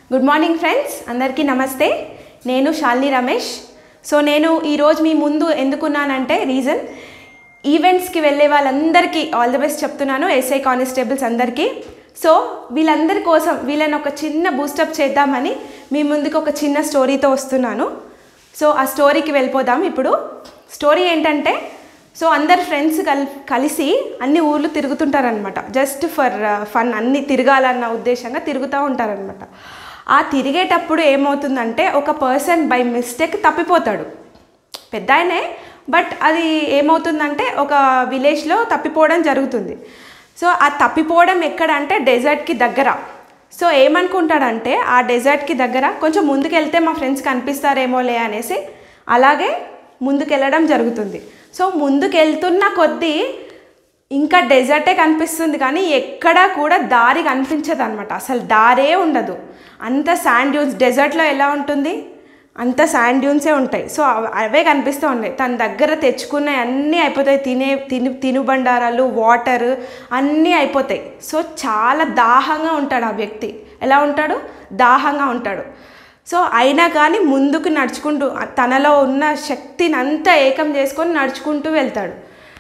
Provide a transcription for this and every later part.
good morning friends అందరికీ నమస్తే నేను శాలిని రమేష్ సో నేను ఈరోజు మీ ముందు ఎందుకున్నానంటే రీజన్ ఈవెంట్స్కి వెళ్ళే వాళ్ళందరికీ ఆల్ ది బెస్ట్ చెప్తున్నాను ఎస్ఐ కానిస్టేబుల్స్ అందరికీ సో వీళ్ళందరి కోసం వీళ్ళని ఒక చిన్న బూస్టప్ చేద్దామని మీ ముందుకు ఒక చిన్న స్టోరీతో వస్తున్నాను సో ఆ స్టోరీకి వెళ్ళిపోదాం ఇప్పుడు స్టోరీ ఏంటంటే సో అందరు ఫ్రెండ్స్ కల్ కలిసి అన్ని ఊర్లు తిరుగుతుంటారనమాట జస్ట్ ఫర్ ఫన్ అన్ని తిరగాలన్న ఉద్దేశంగా తిరుగుతూ ఉంటారనమాట ఆ తిరిగేటప్పుడు ఏమవుతుందంటే ఒక పర్సన్ బై మిస్టేక్ తప్పిపోతాడు పెద్ద ఆయనే బట్ అది ఏమవుతుందంటే ఒక విలేజ్లో తప్పిపోవడం జరుగుతుంది సో ఆ తప్పిపోవడం ఎక్కడ అంటే డెజర్ట్కి దగ్గర సో ఏమనుకుంటాడంటే ఆ డెజర్ట్కి దగ్గర కొంచెం ముందుకెళ్తే మా ఫ్రెండ్స్ కనిపిస్తారేమోలే అనేసి అలాగే ముందుకెళ్ళడం జరుగుతుంది సో ముందుకెళ్తున్న కొద్దీ ఇంకా డెజర్టే కనిపిస్తుంది కానీ ఎక్కడా కూడా దారి కనిపించదు అనమాట అసలు దారే ఉండదు అంత శాండ్ డ్యూన్స్ డెజర్ట్లో ఎలా ఉంటుంది అంత శాండ్ డ్యూన్సే ఉంటాయి సో అవ- అవే కనిపిస్తూ ఉన్నాయి తన దగ్గర తెచ్చుకున్న అన్నీ అయిపోతాయి తినే తిను తినుబండారాలు వాటర్ అన్నీ అయిపోతాయి సో చాలా దాహంగా ఉంటాడు ఆ వ్యక్తి ఎలా ఉంటాడు దాహంగా ఉంటాడు సో అయినా కానీ ముందుకు నడుచుకుంటూ తనలో ఉన్న శక్తిని అంతా ఏకం చేసుకొని నడుచుకుంటూ వెళ్తాడు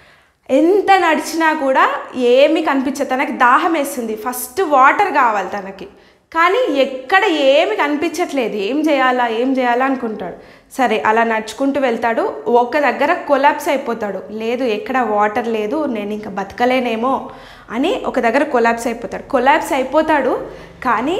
ఎంత నడిచినా కూడా ఏమీ కనిపించదు తనకి దాహం వేస్తుంది ఫస్ట్ వాటర్ కావాలి తనకి కానీ ఎక్కడ ఏమి కనిపించట్లేదు ఏం చేయాలా ఏం చేయాలా అనుకుంటాడు సరే అలా నడుచుకుంటూ వెళ్తాడు ఒక దగ్గర కొలాప్స్ అయిపోతాడు లేదు ఎక్కడ వాటర్ లేదు నేను ఇంకా బతకలేనేమో అని ఒక దగ్గర కొలాప్స్ అయిపోతాడు కొలాప్స్ అయిపోతాడు కానీ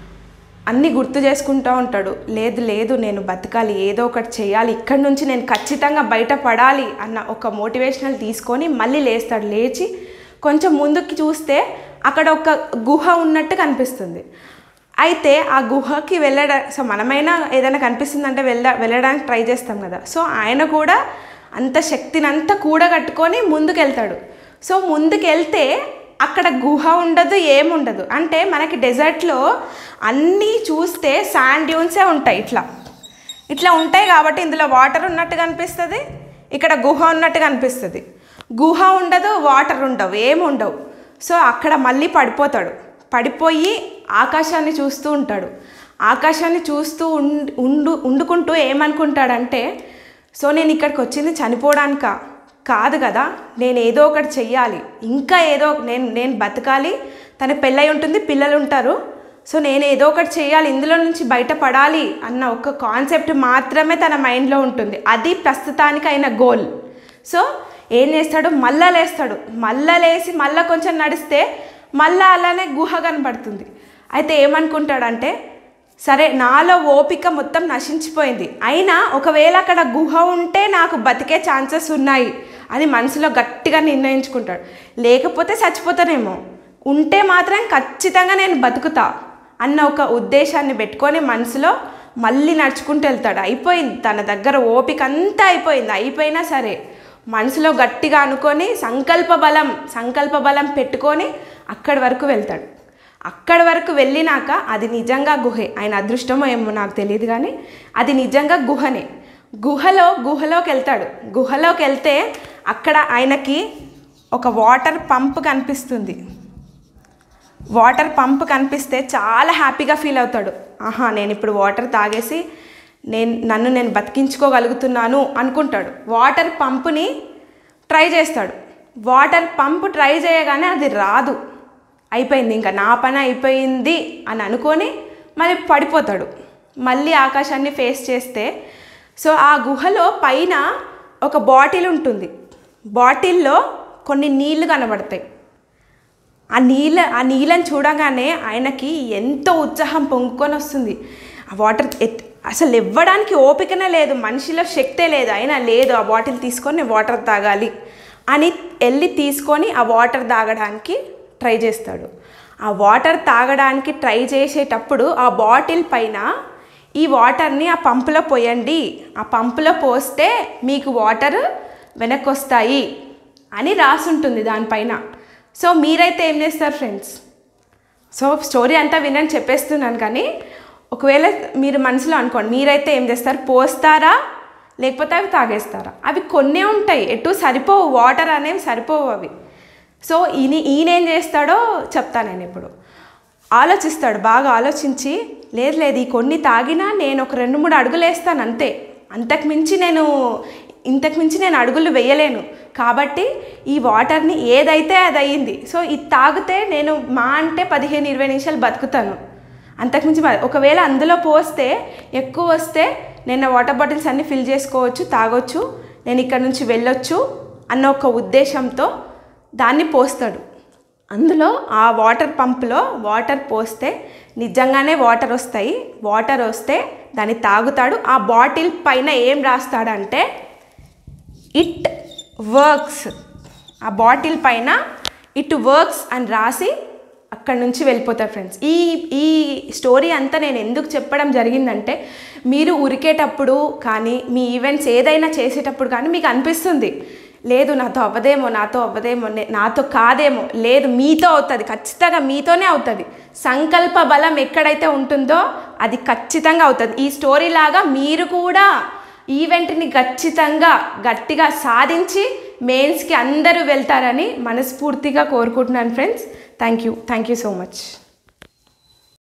అన్నీ గుర్తు చేసుకుంటూ ఉంటాడు లేదు లేదు నేను బతకాలి ఏదో ఒకటి చేయాలి ఇక్కడి నుంచి నేను ఖచ్చితంగా బయటపడాలి అన్న ఒక మోటివేషనల్ తీసుకొని మళ్ళీ లేస్తాడు లేచి కొంచెం ముందుకి చూస్తే అక్కడ ఒక గుహ ఉన్నట్టు కనిపిస్తుంది అయితే ఆ గుహకి వెళ్ళడా సో మనమైనా ఏదైనా కనిపిస్తుందంటే వెళ్ళ వెళ్ళడానికి ట్రై చేస్తాం కదా సో ఆయన కూడా అంత శక్తిని అంతా కూడగట్టుకొని ముందుకెళ్తాడు సో ముందుకెళ్తే అక్కడ గుహ ఉండదు ఏముండదు అంటే మనకి డెజర్ట్లో అన్నీ చూస్తే శాండ్ డ్యూన్సే ఉంటాయి ఇట్లా ఇట్లా ఉంటాయి కాబట్టి ఇందులో వాటర్ ఉన్నట్టు కనిపిస్తుంది ఇక్కడ గుహ ఉన్నట్టు కనిపిస్తుంది గుహ ఉండదు వాటర్ ఉండవు ఏముండవు సో అక్కడ మళ్ళీ పడిపోతాడు పడిపోయి ఆకాశాన్ని చూస్తూ ఉంటాడు ఆకాశాన్ని చూస్తూ ఉండు ఉండు ఉండుకుంటూ ఏమనుకుంటాడంటే సో నేను ఇక్కడికి వచ్చింది చనిపోవడానికా కాదు కదా నేను ఏదో ఒకటి చెయ్యాలి ఇంకా ఏదో నేను నేను బతకాలి తన పెళ్ళై ఉంటుంది పిల్లలు ఉంటారు సో నేను ఏదో ఒకటి చేయాలి ఇందులో నుంచి బయటపడాలి అన్న ఒక కాన్సెప్ట్ మాత్రమే తన మైండ్లో ఉంటుంది అది ప్రస్తుతానికి అయిన గోల్ సో ఏం చేస్తాడు మళ్ళా లేస్తాడు మళ్ళా లేచి మళ్ళా కొంచెం నడిస్తే మళ్ళా అలానే గుహ కనబడుతుంది అయితే ఏమనుకుంటాడంటే సరే నాలో ఓపిక మొత్తం నశించిపోయింది అయినా ఒకవేళ అక్కడ గుహ ఉంటే నాకు బతికే ఛాన్సెస్ ఉన్నాయి అని మనసులో గట్టిగా నిర్ణయించుకుంటాడు లేకపోతే చచ్చిపోతానేమో ఉంటే మాత్రం ఖచ్చితంగా నేను బతుకుతా అన్న ఒక ఉద్దేశాన్ని పెట్టుకొని మనసులో మళ్ళీ నడుచుకుంటూ వెళ్తాడు అయిపోయింది తన దగ్గర ఓపిక అంతా అయిపోయింది అయిపోయినా సరే మనసులో గట్టిగా అనుకొని సంకల్ప బలం సంకల్ప బలం పెట్టుకొని అక్కడి వరకు వెళ్తాడు అక్కడి వరకు వెళ్ళినాక అది నిజంగా గుహే ఆయన అదృష్టమో ఏమో నాకు తెలియదు కానీ అది నిజంగా గుహనే గుహలో గుహలోకి వెళ్తాడు గుహలోకి వెళ్తే అక్కడ ఆయనకి ఒక వాటర్ పంప్ కనిపిస్తుంది వాటర్ పంప్ కనిపిస్తే చాలా హ్యాపీగా ఫీల్ అవుతాడు ఆహా నేను ఇప్పుడు వాటర్ తాగేసి నేను నన్ను నేను బతికించుకోగలుగుతున్నాను అనుకుంటాడు వాటర్ పంపుని ట్రై చేస్తాడు వాటర్ పంప్ ట్రై చేయగానే అది రాదు అయిపోయింది ఇంకా నా పని అయిపోయింది అని అనుకొని మళ్ళీ పడిపోతాడు మళ్ళీ ఆకాశాన్ని ఫేస్ చేస్తే సో ఆ గుహలో పైన ఒక బాటిల్ ఉంటుంది బాటిల్లో కొన్ని నీళ్లు కనబడతాయి ఆ నీళ్ళ ఆ నీళ్ళని చూడగానే ఆయనకి ఎంతో ఉత్సాహం పొంగుకొని వస్తుంది ఆ వాటర్ ఎత్ అసలు ఇవ్వడానికి ఓపికనే లేదు మనిషిలో శక్తే లేదు అయినా లేదు ఆ బాటిల్ తీసుకొని నేను వాటర్ తాగాలి అని వెళ్ళి తీసుకొని ఆ వాటర్ తాగడానికి ట్రై చేస్తాడు ఆ వాటర్ తాగడానికి ట్రై చేసేటప్పుడు ఆ బాటిల్ పైన ఈ వాటర్ని ఆ పంపులో పోయండి ఆ పంపులో పోస్తే మీకు వాటర్ వెనక్కి వస్తాయి అని రాసుంటుంది దానిపైన సో మీరైతే ఏం చేస్తారు ఫ్రెండ్స్ సో స్టోరీ అంతా వినని చెప్పేస్తున్నాను కానీ ఒకవేళ మీరు మనసులో అనుకోండి మీరైతే ఏం చేస్తారు పోస్తారా లేకపోతే అవి తాగేస్తారా అవి కొన్నే ఉంటాయి ఎటు సరిపోవు వాటర్ అనేవి సరిపోవు అవి సో ఈయన ఈయన ఏం చేస్తాడో చెప్తాను నేను ఇప్పుడు ఆలోచిస్తాడు బాగా ఆలోచించి లేదు లేదు ఈ కొన్ని తాగినా నేను ఒక రెండు మూడు అడుగులు వేస్తాను అంతే అంతకు మించి నేను ఇంతకు మించి నేను అడుగులు వేయలేను కాబట్టి ఈ వాటర్ని ఏదైతే అది అయ్యింది సో ఇది తాగితే నేను మా అంటే పదిహేను ఇరవై నిమిషాలు బతుకుతాను అంతకుమించి మరి ఒకవేళ అందులో పోస్తే ఎక్కువ వస్తే నేను వాటర్ బాటిల్స్ అన్నీ ఫిల్ చేసుకోవచ్చు తాగొచ్చు నేను ఇక్కడ నుంచి వెళ్ళొచ్చు అన్న ఒక ఉద్దేశంతో దాన్ని పోస్తాడు అందులో ఆ వాటర్ పంప్లో వాటర్ పోస్తే నిజంగానే వాటర్ వస్తాయి వాటర్ వస్తే దాన్ని తాగుతాడు ఆ బాటిల్ పైన ఏం రాస్తాడంటే ఇట్ వర్క్స్ ఆ బాటిల్ పైన ఇట్ వర్క్స్ అని రాసి అక్కడ నుంచి వెళ్ళిపోతారు ఫ్రెండ్స్ ఈ ఈ స్టోరీ అంతా నేను ఎందుకు చెప్పడం జరిగిందంటే మీరు ఉరికేటప్పుడు కానీ మీ ఈవెంట్స్ ఏదైనా చేసేటప్పుడు కానీ మీకు అనిపిస్తుంది లేదు నాతో అవ్వదేమో నాతో అవ్వదేమో నే- నాతో కాదేమో లేదు మీతో అవుతుంది ఖచ్చితంగా మీతోనే అవుతుంది సంకల్ప బలం ఎక్కడైతే ఉంటుందో అది ఖచ్చితంగా అవుతుంది ఈ స్టోరీ లాగా మీరు కూడా ఈవెంట్ని ఖచ్చితంగా గట్టిగా సాధించి మెయిన్స్కి అందరూ వెళ్తారని మనస్ఫూర్తిగా కోరుకుంటున్నాను friends thank you thank you so much